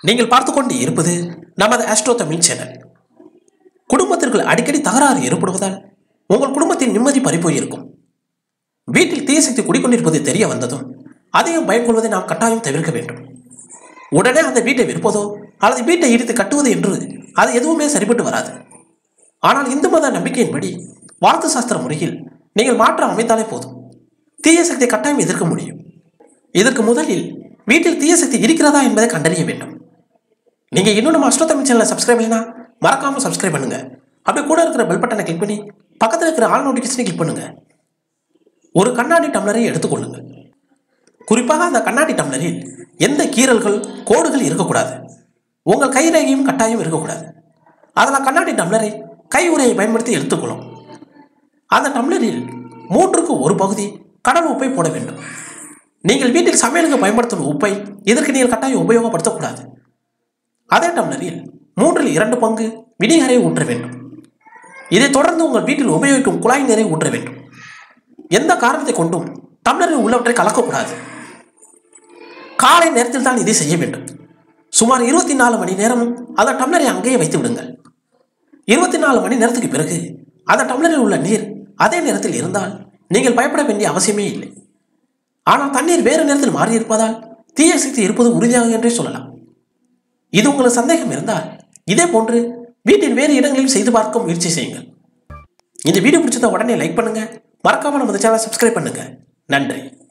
நீங்கள் பார்த்து கொண்டு இருப்பது நமது ஆஸ்ட்ரோ தமிழ் சேனல் குடும்பத்திற்குள் அடிக்கடி தகராறு ஏற்படுவதால் உங்கள் குடும்பத்தின் நிம்மதி பறிப்போயிருக்கும் வீட்டில் தீயசக்தி குடிக்கொண்டிருப்பது தெரிய வந்ததும் அதையும் பயன்கொள்வதை நாம் கட்டாயம் தவிர்க்க வேண்டும் உடனே அந்த வீட்டை விற்பதோ அல்லது வீட்டை இடித்து கட்டுவது என்று அது எதுவுமே சரிபட்டு வராது ஆனால் இந்து மத நம்பிக்கையின்படி வாஸ்து சாஸ்திர முறையில் நீங்கள் மாற்றம் அமைத்தாலே போதும் தீய சக்தி கட்டாயம் எதிர்க்க முடியும் இதற்கு முதலில் வீட்டில் தீய சக்தி இருக்கிறதா என்பதை கண்டறிய வேண்டும் நீங்க இன்னும் நம்ம அஷ்டோ தமிழ் சேனலை சப்ஸ்கிரைப் இல்லைனா மறக்காம சப்ஸ்கிரைப் பண்ணுங்க அப்படியே கூட இருக்கிற பெல் பட்டனை கிளிக் பண்ணி பக்கத்தில் இருக்கிற ஆல் நோட்டிஃபிகேஷனை கிளிக் பண்ணுங்க ஒரு கண்ணாடி டம்ளரை எடுத்துக்கொள்ளுங்கள் குறிப்பாக அந்த கண்ணாடி டம்ளரில் எந்த கீறல்கள் கோடுகள் இருக்கக்கூடாது உங்கள் கைரேகையும் கட்டாயம் இருக்கக்கூடாது அதில் கண்ணாடி டம்ளரை கை உரையை பயன்படுத்தி எடுத்துக்கொள்ளும் அந்த டம்ளரில் மூன்றுக்கு ஒரு பகுதி கடல் உப்பை போட வேண்டும் நீங்கள் வீட்டில் சமையலுக்கு பயன்படுத்தும் உப்பை இதற்கு நீங்கள் கட்டாயம் உபயோகப்படுத்தக்கூடாது அதே டம்ளரில் மூன்றில் இரண்டு பங்கு வினிகரை ஊற்ற வேண்டும் இதைத் தொடர்ந்து உங்கள் வீட்டில் உபயோகிக்கும் குழாய் நீரை ஊற்ற வேண்டும் எந்த காரணத்தை கொண்டும் டம்ளரில் உள்ளவற்றை கலக்கக்கூடாது காலை நேரத்தில் தான் இதை செய்ய வேண்டும் சுமார் இருபத்தி நாலு மணி நேரமும் அந்த டம்ளரை அங்கேயே வைத்து விடுங்கள் இருபத்தி நாலு மணி நேரத்துக்கு பிறகு அந்த டம்ளரில் உள்ள நீர் அதே நேரத்தில் இருந்தால் நீங்கள் பயப்பட வேண்டிய அவசியமே இல்லை ஆனால் தண்ணீர் வேறு நேரத்தில் மாறி இருப்பதால் தீய சக்தி இருப்பது உறுதியாக என்றே சொல்லலாம் இது உங்களுக்கு சந்தேகம் இருந்தால் இதே போன்று வீட்டில் வேறு இடங்களில் செய்து பார்க்க முயற்சி செய்யுங்கள் இந்த வீடியோ பிடிச்சதை உடனே லைக் பண்ணுங்க மறக்காம நம்ம சேனலை சப்ஸ்கிரைப் பண்ணுங்க நன்றி